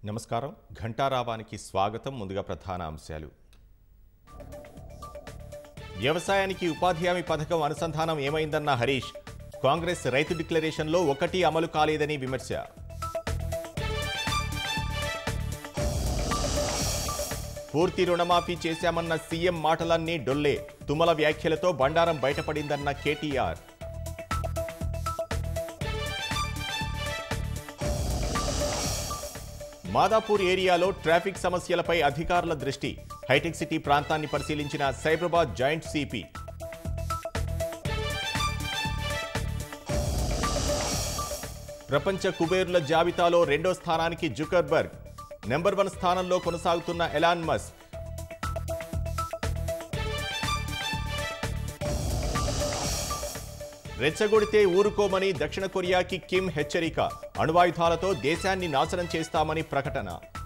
నమస్కారం ఘంటారావానికి స్వాగతం ముందుగా ప్రధాన అంశాలు వ్యవసాయానికి ఉపాధి హామీ పథకం అనుసంధానం ఏమైందన్న హరీష్ కాంగ్రెస్ రైతు డిక్లరేషన్లో ఒకటి అమలు కాలేదని విమర్శ పూర్తి రుణమాఫీ చేశామన్న సీఎం మాటలన్నీ డొల్లే తుమ్మల వ్యాఖ్యలతో బండారం బయటపడిందన్న కేటీఆర్ మాదాపూర్ ఏరియాలో ట్రాఫిక్ సమస్యలపై అధికారుల దృష్టి హైటెక్ సిటీ ప్రాంతాన్ని పరిశీలించిన సైబరాబాద్ జాయింట్ సిపి ప్రపంచ కుబేరుల జాబితాలో రెండో స్థానానికి జుకర్బర్గ్ నెంబర్ వన్ స్థానంలో కొనసాగుతున్న ఎలాన్ మస్క్ రెచ్చగొడితే ఊరుకోమని దక్షిణ కొరియాకి కిమ్ హెచ్చరిక అణువాయుధాలతో దేశాన్ని నాశనం చేస్తామని ప్రకటన